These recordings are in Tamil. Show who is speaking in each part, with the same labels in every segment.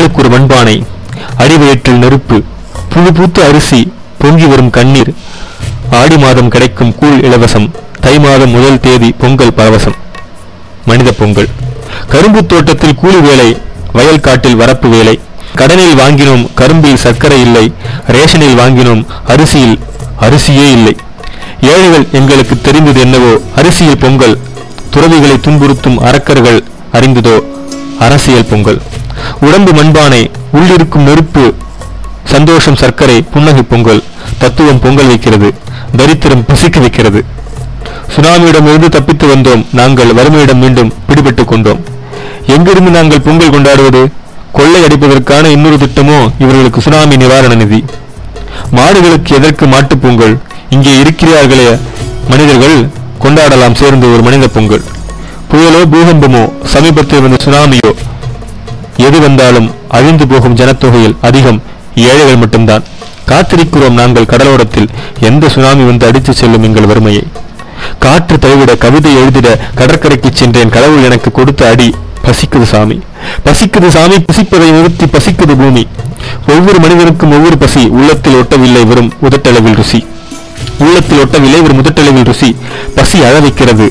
Speaker 1: எனக்கு ஒரு மண்பானை அடிவயிற்றில் நெருப்பு புழு பூத்த அரிசி பொங்கி வரும் கண்ணீர் ஆடி மாதம் கிடைக்கும் கூழ் இலவசம் தை மாதம் முதல் தேதி பொங்கல் பரவசம் மனித பொங்கல் கரும்பு தோட்டத்தில் கூலி வேலை வயல் காட்டில் வரப்பு வேலை கடனில் வாங்கினோம் கரும்பில் சர்க்கரை இல்லை ரேஷனில் வாங்கினோம் அரிசியில் அரிசியே இல்லை ஏழைகள் எங்களுக்கு தெரிந்தது என்னவோ அரிசியில் பொங்கல் துறவிகளை துன்புறுத்தும் அரக்கர்கள் அறிந்ததோ அரசியல் பொங்கல் உடம்பு மண்பானை உள்ளிருக்கும் நெருப்பு சந்தோஷம் சர்க்கரை புன்னகை பொங்கல் தத்துவம் பொங்கல் வைக்கிறது தரித்திரம் பசிக்க வைக்கிறது சுனாமியிடமிருந்து தப்பித்து வந்தோம் நாங்கள் வறுமையிடம் மீண்டும் பிடிபட்டுக் கொண்டோம் எங்கிருந்து நாங்கள் பொங்கல் கொண்டாடுவது கொள்ளை அடிப்பதற்கான இன்னொரு திட்டமோ இவர்களுக்கு சுனாமி நிவாரண நிதி மாடுகளுக்கு எதற்கு மாட்டுப் பொங்கல் இங்கே இருக்கிறார்களே மனிதர்கள் கொண்டாடலாம் சேர்ந்து ஒரு மனித பொங்கல் புயலோ பூகம்பமோ சமீபத்தில் வந்த சுனாமியோ எது வந்தாலும் அழிந்து போகும் ஜனத்தொகையில் அதிகம் ஏழைகள் மட்டும்தான் காத்திருக்கிறோம் நாங்கள் கடலோரத்தில் எந்த சுனாமி வந்து அடித்துச் செல்லும் எங்கள் வறுமையை காற்று தழுவிட கவிதை எழுதிட கடற்கரைக்கு சென்றேன் கடவுள் எனக்கு கொடுத்த அடி பசிக்குது சாமி பசிக்குது சாமி பசிப்பதை நிறுத்தி பசிக்குது பூமி ஒவ்வொரு மனிதனுக்கும் ஒவ்வொரு பசி உள்ளத்தில் ஒட்டவில்லை வெறும் உதட்டளவில் ருசி உள்ளத்தில் ஒட்டவில்லை வெறும் உதட்டளவில் ருசி பசி அழ வைக்கிறது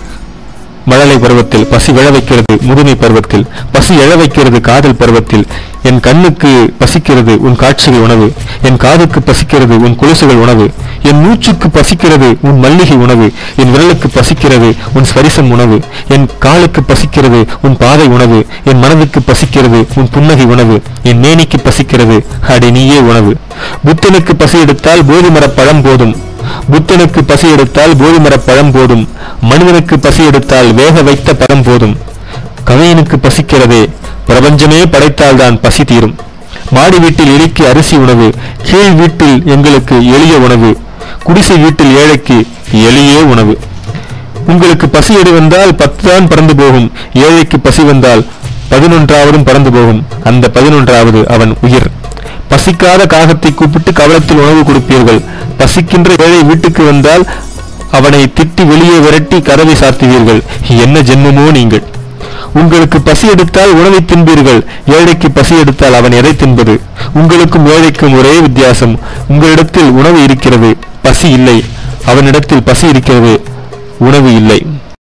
Speaker 1: மழலை பருவத்தில் பசி விழ வைக்கிறது முதுமை பருவத்தில் பசி எழ வைக்கிறது காதல் பருவத்தில் என் கண்ணுக்கு பசிக்கிறது உன் காட்சிகள் உணவு என் காதுக்கு பசிக்கிறது உன் கொலுசுகள் உணவு என் மூச்சுக்கு பசிக்கிறது உன் மல்லிகை உணவு என் விரலுக்கு பசிக்கிறது உன் ஸ்பரிசம் உணவு என் காலுக்கு பசிக்கிறது உன் பாதை உணவு என் மனதுக்கு பசிக்கிறது உன் புன்னகை உணவு என் மேனிக்கு பசிக்கிறது அடி நீயே உணவு புத்தனுக்கு பசி எடுத்தால் போதி மரப் பழம் போதும் புத்தனுக்கு பசி எடுத்தால் கோதுமரப் பழம் போதும் மனிதனுக்கு பசி எடுத்தால் வேக வைத்த பழம் போதும் கவியனுக்கு பசிக்கிறதே பிரபஞ்சமே படைத்தால்தான் பசி தீரும் மாடி வீட்டில் எலிக்கு அரிசி உணவு கீழ் வீட்டில் எங்களுக்கு எளிய உணவு குடிசை வீட்டில் ஏழைக்கு எளிய உணவு உங்களுக்கு பசி எடு வந்தால் பத்து தான் பறந்து போகும் ஏழைக்கு பசி வந்தால் பதினொன்றாவதும் பறந்து போகும் அந்த பதினொன்றாவது அவன் உயிர் பசிக்காத காகத்தை கூப்பிட்டு கவலத்தில் உணவு கொடுப்பீர்கள் பசிக்கின்ற ஏழை வீட்டுக்கு வந்தால் அவனை திட்டி வெளியே விரட்டி கதவை சாத்துவீர்கள் என்ன ஜென்மமோ நீங்கள் உங்களுக்கு பசி எடுத்தால் உணவை தின்பீர்கள் ஏழைக்கு பசி எடுத்தால் அவன் எதை தின்பது உங்களுக்கும் ஏழைக்கும் ஒரே வித்தியாசம் உங்களிடத்தில் உணவு இருக்கிறது பசி இல்லை அவனிடத்தில் பசி இருக்கிறது உணவு இல்லை